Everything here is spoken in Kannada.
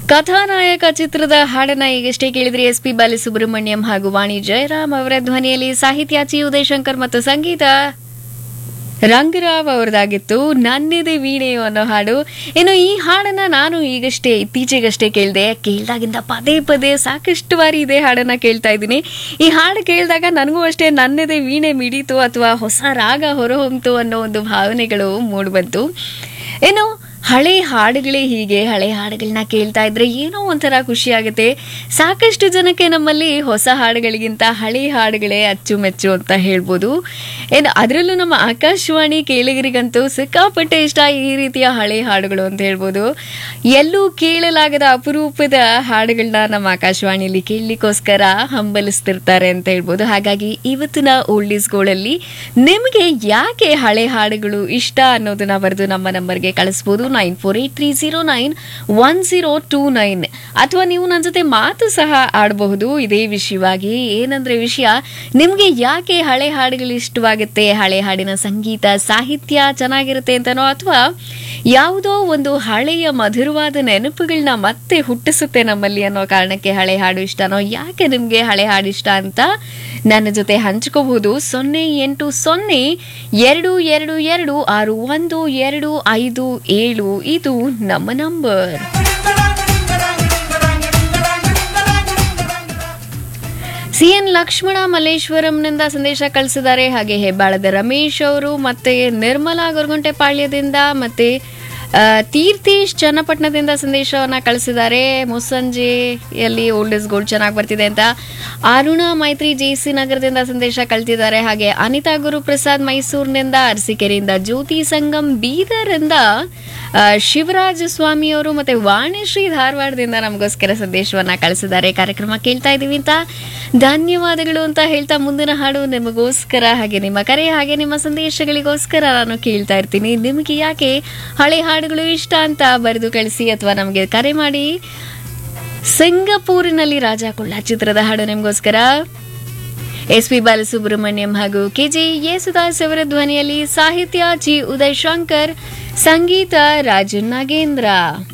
ಕಥಾನಾಯಕ ಚಿತ್ರದ ಹಾಡನ್ನ ಈಗಷ್ಟೇ ಕೇಳಿದ್ರಿ ಎಸ್ ಪಿ ಬಾಲಸುಬ್ರಹ್ಮಣ್ಯಂ ಹಾಗೂ ವಾಣಿ ಜಯರಾಮ್ ಅವರ ಧ್ವನಿಯಲ್ಲಿ ಸಾಹಿತ್ಯ ಚಿ ಉದಯಶಂಕರ್ ಮತ್ತು ಸಂಗೀತ ರಂಗರಾವ್ ಅವರದಾಗಿತ್ತು ನನ್ನಿದೆ ವೀಣೆಯು ಅನ್ನೋ ಹಾಡು ಇನ್ನು ಈ ಹಾಡನ್ನ ನಾನು ಈಗಷ್ಟೇ ಇತ್ತೀಚೆಗಷ್ಟೇ ಕೇಳಿದೆ ಕೇಳಿದಾಗಿಂದ ಪದೇ ಪದೇ ಸಾಕಷ್ಟು ಬಾರಿ ಇದೇ ಹಾಡನ್ನ ಕೇಳ್ತಾ ಇದ್ದೀನಿ ಈ ಹಾಡು ಕೇಳಿದಾಗ ನನಗೂ ಅಷ್ಟೇ ನನ್ನದೇ ವೀಣೆ ಮಿಡೀತು ಅಥವಾ ಹೊಸ ರಾಗ ಹೊರಹೊಮ್ತು ಅನ್ನೋ ಒಂದು ಭಾವನೆಗಳು ಮೂಡ್ಬಂತು ಇನ್ನು ಹಳೆ ಹಾಡುಗಳೇ ಹೀಗೆ ಹಳೆ ಹಾಡುಗಳನ್ನ ಕೇಳ್ತಾ ಇದ್ರೆ ಏನೋ ಒಂಥರ ಖುಷಿ ಆಗುತ್ತೆ ಸಾಕಷ್ಟು ಜನಕ್ಕೆ ನಮ್ಮಲ್ಲಿ ಹೊಸ ಹಾಡುಗಳಿಗಿಂತ ಹಳೆ ಹಾಡುಗಳೇ ಅಚ್ಚುಮೆಚ್ಚು ಅಂತ ಹೇಳ್ಬೋದು ಏನು ಅದರಲ್ಲೂ ನಮ್ಮ ಆಕಾಶವಾಣಿ ಕೇಳಿಗರಿಗಂತೂ ಸಿಕ್ಕಾಪಟ್ಟೆ ಇಷ್ಟ ಈ ರೀತಿಯ ಹಳೆ ಹಾಡುಗಳು ಅಂತ ಹೇಳ್ಬೋದು ಎಲ್ಲೂ ಕೇಳಲಾಗದ ಅಪರೂಪದ ಹಾಡುಗಳನ್ನ ನಮ್ಮ ಆಕಾಶವಾಣಿಯಲ್ಲಿ ಕೇಳಲಿಕ್ಕೋಸ್ಕರ ಹಂಬಲಿಸ್ತಿರ್ತಾರೆ ಅಂತ ಹೇಳ್ಬೋದು ಹಾಗಾಗಿ ಇವತ್ತಿನ ಓಲ್ಡೀಸ್ಗಳಲ್ಲಿ ನಿಮಗೆ ಯಾಕೆ ಹಳೆ ಹಾಡುಗಳು ಇಷ್ಟ ಅನ್ನೋದನ್ನ ಬರೆದು ನಮ್ಮ ನಂಬರ್ಗೆ ಕಳಿಸ್ಬೋದು nine four eight three zero nine one zero two nine ಅಥವಾ ನೀವು ನನ್ನ ಜೊತೆ ಮಾತು ಸಹ ಆಡಬಹುದು ಇದೇ ವಿಷಯವಾಗಿ ಏನಂದ್ರೆ ವಿಷಯ ನಿಮಗೆ ಯಾಕೆ ಹಳೆ ಹಾಡುಗಳು ಇಷ್ಟವಾಗುತ್ತೆ ಹಳೆ ಹಾಡಿನ ಸಂಗೀತ ಸಾಹಿತ್ಯ ಚೆನ್ನಾಗಿರುತ್ತೆ ಅಂತನೋ ಅಥವಾ ಯಾವುದೋ ಒಂದು ಹಳೆಯ ಮಧುರವಾದ ನೆನಪುಗಳನ್ನ ಮತ್ತೆ ಹುಟ್ಟಿಸುತ್ತೆ ನಮ್ಮಲ್ಲಿ ಅನ್ನೋ ಕಾರಣಕ್ಕೆ ಹಳೆ ಹಾಡು ಇಷ್ಟನೋ ಯಾಕೆ ನಿಮಗೆ ಹಳೆ ಹಾಡು ಇಷ್ಟ ಅಂತ ನನ್ನ ಜೊತೆ ಹಂಚ್ಕೋಬಹುದು ಸೊನ್ನೆ ಎಂಟು ಸೊನ್ನೆ ಎರಡು ಎರಡು ಎರಡು ಆರು ಒಂದು ಎರಡು ಐದು ಏಳು ಇದು ನಮ್ಮ ನಂಬರ್ ಸಿ ಎನ್ ಲಕ್ಷ್ಮಣ ಮಲ್ಲೇಶ್ವರಂನಿಂದ ಸಂದೇಶ ಕಳಿಸಿದ್ದಾರೆ ಹಾಗೆ ಹೆಬ್ಬಾಳದ ರಮೇಶ್ ಅವರು ಮತ್ತೆ ನಿರ್ಮಲಾ ಗೊರಗುಂಟೆ ಪಾಳ್ಯದಿಂದ ಮತ್ತೆ ಆ, ತೀರ್ಥೇಶ್ ಚನ್ನಪಟ್ಟಣದಿಂದ ಸಂದೇಶವನ್ನ ಕಳಿಸಿದ್ದಾರೆ ಮುಸ್ಸಂಜೆಯಲ್ಲಿ ಓಲ್ಡ್ ಇಸ್ ಗೋಲ್ಡ್ ಚೆನ್ನಾಗಿ ಬರ್ತಿದೆ ಅಂತ ಅರುಣ ಮೈತ್ರಿ ಜೆ ಸಿ ನಗರದಿಂದ ಸಂದೇಶ ಕಳ್ತಿದ್ದಾರೆ ಹಾಗೆ ಅನಿತಾ ಗುರುಪ್ರಸಾದ್ ಮೈಸೂರಿನಿಂದ ಅರಸೀಕೆರೆಯಿಂದ ಜ್ಯೋತಿ ಸಂಗಮ್ ಬೀದರಿಂದ ಆ, ಶಿವರಾಜ ಸ್ವಾಮಿ ಅವರು ಮತ್ತೆ ವಾಣಿಶ್ರೀ ಧಾರವಾಡದಿಂದ ನಮಗೋಸ್ಕರ ಸಂದೇಶವನ್ನ ಕಳಿಸಿದ್ದಾರೆ ಕಾರ್ಯಕ್ರಮ ಕೇಳ್ತಾ ಇದೀವಿ ಅಂತ ಧನ್ಯವಾದಗಳು ಅಂತ ಹೇಳ್ತಾ ಮುಂದಿನ ಹಾಡು ನಿಮಗೋಸ್ಕರ ಹಾಗೆ ನಿಮ್ಮ ಕರೆ ಹಾಗೆ ನಿಮ್ಮ ಸಂದೇಶಗಳಿಗೋಸ್ಕರ ನಾನು ಕೇಳ್ತಾ ಇರ್ತೀನಿ ನಿಮಗೆ ಯಾಕೆ ಹಳೆ ಹಾಡುಗಳು ಇಷ್ಟ ಅಂತ ಬರೆದು ಕಳಿಸಿ ಅಥವಾ ನಮಗೆ ಕರೆ ಮಾಡಿ ಸಿಂಗಪೂರಿನಲ್ಲಿ ರಾಜ ಕೊಳ್ಳ ಚಿತ್ರದ ಹಾಡು ನಿಮಗೋಸ್ಕರ ಎಸ್ ಪಿ ಬಾಲಸುಬ್ರಹ್ಮಣ್ಯಂ ಹಾಗೂ ಕೆಜೆ ಯೇಸುದಾಸ್ ಅವರ ಧ್ವನಿಯಲ್ಲಿ ಸಾಹಿತ್ಯ ಜಿ ಉದಯ್ ಶಂಕರ್ ಸಂಗೀತ ರಾಜನ್ ನಾಗೇಂದ್ರ